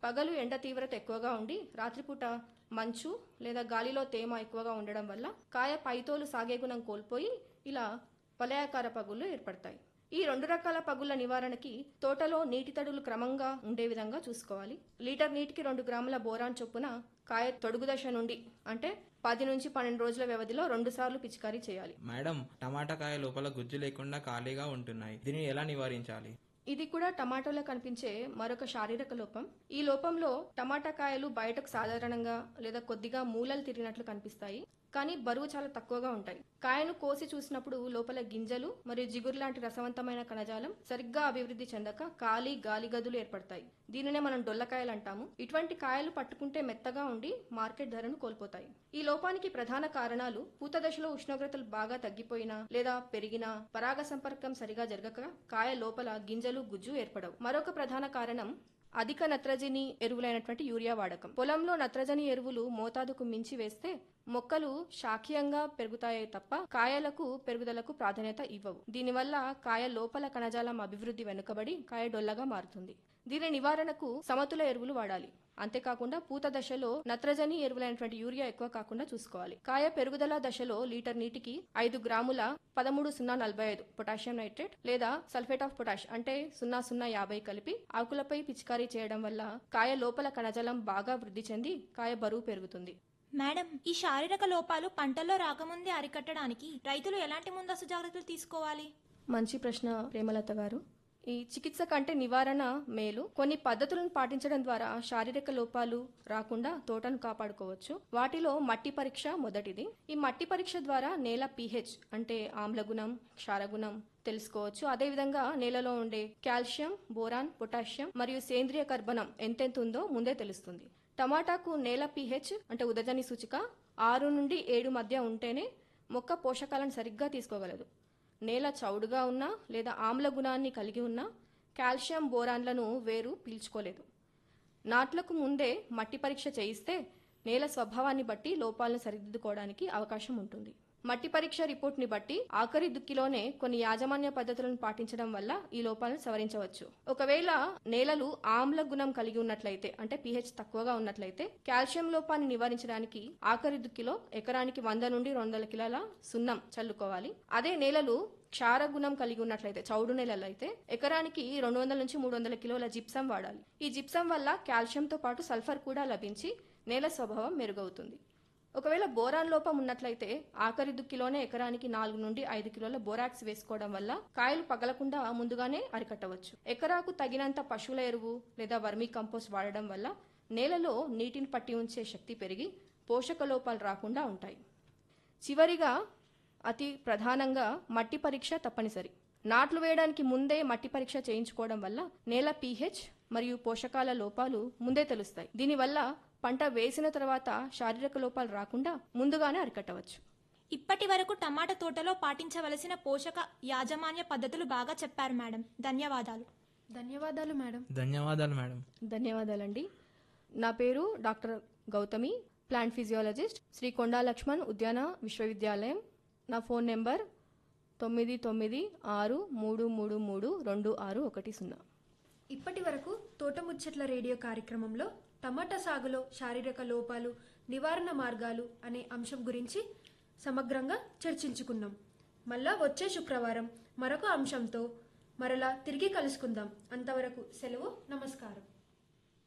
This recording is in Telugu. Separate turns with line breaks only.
పగలు ఎండ తీవ్రత ఎక్కువగా ఉండి రాత్రిపూట మంచు లేదా గాలిలో తేమ ఎక్కువగా ఉండడం వల్ల కాయ పైతోలు సాగే గుణం కోల్పోయి ఇలా వలయాకార పగుళ్ళు ఏర్పడతాయి ఈ రెండు రకాల పగుళ్ల నివారణకి తోటలో నీటి తడులు క్రమంగా ఉండే విధంగా చూసుకోవాలి లీటర్ నీటికి రెండు గ్రాముల బోరాన్ చొప్పున కాయ తొడుగు దశ నుండి అంటే పది నుంచి పన్నెండు రోజుల వ్యవధిలో రెండు సార్లు పిచికారీ చేయాలి
మేడం టమాటా కాయ లోపల గుజ్జు లేకుండా ఖాళీగా ఉంటున్నాయి దీనిని ఎలా నివారించాలి
ఇది కూడా టమాటోలో కనిపించే మరొక శారీరక లోపం ఈ లోపంలో టమాటా కాయలు బయటకు సాధారణంగా లేదా కొద్దిగా మూలలు తిరిగినట్లు కనిపిస్తాయి కానీ బరువు చాలా తక్కువగా ఉంటాయి కాయను కోసి చూసినప్పుడు లోపల గింజలు మరియు జిగురు లాంటి రసవంతమైన కణజాలం సరిగ్గా అభివృద్ధి చెందక ఖాళీ గాలి గదులు ఏర్పడతాయి దీనినే మనం డొల్లకాయలు అంటాము ఇటువంటి కాయలు పట్టుకుంటే మెత్తగా ఉండి మార్కెట్ ధరను కోల్పోతాయి ఈ లోపానికి ప్రధాన కారణాలు పూత దశలో ఉష్ణోగ్రతలు బాగా తగ్గిపోయినా లేదా పెరిగినా పరాగ సంపర్కం సరిగా జరగక కాయ లోపల గింజలు గుజ్జు ఏర్పడవు మరొక ప్రధాన కారణం అధిక నత్రజని ఎరువులైనటువంటి యూరియా వాడకం పొలంలో నత్రజని ఎరువులు మోతాదుకు మించి వేస్తే మొక్కలు శాఖీయంగా పెరుగుతాయే తప్ప కాయలకు పెరుగుదలకు ప్రాధాన్యత ఇవ్వవు దీనివల్ల కాయ లోపల కణజాలం అభివృద్ధి వెనుకబడి కాయ డొల్లగా మారుతుంది దీని నివారణకు సమతుల ఎరువులు వాడాలి అంతేకాకుండా పూత దశలో నత్రజని ఎరువులైనటువంటి యూరియా ఎక్కువ కాకుండా చూసుకోవాలి కాయ పెరుగుదల దశలో లీటర్ నీటికి ఐదు గ్రాముల పదమూడు సున్నా నలభై ఐదు పొటాషియం నైట్రేట్ లేదా సల్ఫేట్ ఆఫ్ పొటాష్ అంటే సున్నా సున్నా యాభై కలిపి ఆకులపై పిచికారీ చేయడం వల్ల కాయ లోపల కణజాలం బాగా వృద్ధి చెంది కాయ బరువు పెరుగుతుంది
మేడం ఈ శారీరక లోపాలు పంటల్లో రాకముందే అరికట్టడానికి రైతులు ఎలాంటి ముందస్తు జాగ్రత్తలు తీసుకోవాలి
మంచి ప్రశ్న ప్రేమలత గారు ఈ చికిత్స కంటే నివారణ మేలు కొన్ని పద్ధతులను పాటించడం ద్వారా శారీరక లోపాలు రాకుండా తోటను కాపాడుకోవచ్చు వాటిలో మట్టి పరీక్ష మొదటిది ఈ మట్టి పరీక్ష ద్వారా నేల పీహెచ్ అంటే ఆమ్లగుణం క్షారగుణం తెలుసుకోవచ్చు అదేవిధంగా నేలలో ఉండే కాల్షియం బోరాన్ పొటాషియం మరియు సేంద్రియ కర్బనం ఎంతెంత ఉందో ముందే తెలుస్తుంది టమాటాకు నేల పీహెచ్ అంటే ఉదజని సూచిక ఆరు నుండి ఏడు మధ్య ఉంటేనే మొక్క పోషకాలను సరిగ్గా తీసుకోగలదు నేల చౌడుగా ఉన్నా లేదా ఆమ్ల గుణాన్ని కలిగి ఉన్నా కాల్షియం బోరాన్లను వేరు పీల్చుకోలేదు నాట్లకు ముందే మట్టి పరీక్ష చేయిస్తే నేల స్వభావాన్ని బట్టి లోపాలను సరిదిద్దుకోవడానికి అవకాశం ఉంటుంది మట్టి పరీక్ష రిపోర్ట్ని బట్టి ఆఖరి దుక్కిలోనే కొన్ని యాజమాన్య పద్ధతులను పాటించడం వల్ల ఈ లోపాలను సవరించవచ్చు ఒకవేళ నేలలు ఆమ్ల గుణం కలిగి ఉన్నట్లయితే అంటే పిహెచ్ తక్కువగా ఉన్నట్లయితే కాల్షియం లోపాన్ని నివారించడానికి ఆఖరి దుక్కిలో ఎకరానికి వంద నుండి రెండు వందల కిలోల సున్నం చల్లుకోవాలి అదే నేలలు క్షార గుణం కలిగి ఉన్నట్లయితే చౌడు నేలలు అయితే ఎకరానికి రెండు వందల నుంచి మూడు వందల కిలోల జిప్సం వాడాలి ఈ జిప్సం వల్ల కాల్షియంతో పాటు సల్ఫర్ కూడా లభించి నేల స్వభావం మెరుగవుతుంది ఒకవేళ బోరాన్ లోపం ఉన్నట్లయితే ఆఖరి దుక్కిలోనే ఎకరానికి నాలుగు నుండి ఐదు కిలోల బోరాక్స్ వేసుకోవడం వల్ల కాయలు పగలకుండా ముందుగానే అరికట్టవచ్చు ఎకరాకు తగినంత పశువుల ఎరువు లేదా వర్మీ కంపోస్ట్ వాడడం వల్ల నేలలో నీటిని పట్టి ఉంచే శక్తి పెరిగి పోషక లోపాలు రాకుండా ఉంటాయి చివరిగా అతి ప్రధానంగా మట్టి పరీక్ష తప్పనిసరి నాట్లు వేయడానికి ముందే మట్టి పరీక్ష చేయించుకోవడం వల్ల నేల పీహెచ్ మరియు పోషకాల లోపాలు ముందే తెలుస్తాయి దీనివల్ల పంట వేసిన తర్వాత శారీరక లోపాలు రాకుండా ముందుగానే అరికట్టవచ్చు
ఇప్పటి వరకు టమాటా తోటలో పాటించవలసిన పోషక యాజమాన్య పద్ధతులు బాగా చెప్పారు మేడం ధన్యవాదాలు
ధన్యవాదాలు మేడం
ధన్యవాదాలు మేడం
ధన్యవాదాలండి నా పేరు doctor Gautami plant physiologist Shri Konda Laxman ఉద్యాన విశ్వవిద్యాలయం నా ఫోన్ నెంబర్ తొమ్మిది తొమ్మిది ఆరు మూడు మూడు మూడు రెండు ఆరు ఒకటి సున్నా
ఇప్పటి వరకు తోటముచ్చట్ల రేడియో కార్యక్రమంలో టమాటా సాగులో శారీరక లోపాలు నివారణ మార్గాలు అనే అంశం గురించి సమగ్రంగా చర్చించుకున్నాం మళ్ళా వచ్చే శుక్రవారం మరొక అంశంతో మరలా తిరిగి కలుసుకుందాం అంతవరకు సెలవు నమస్కారం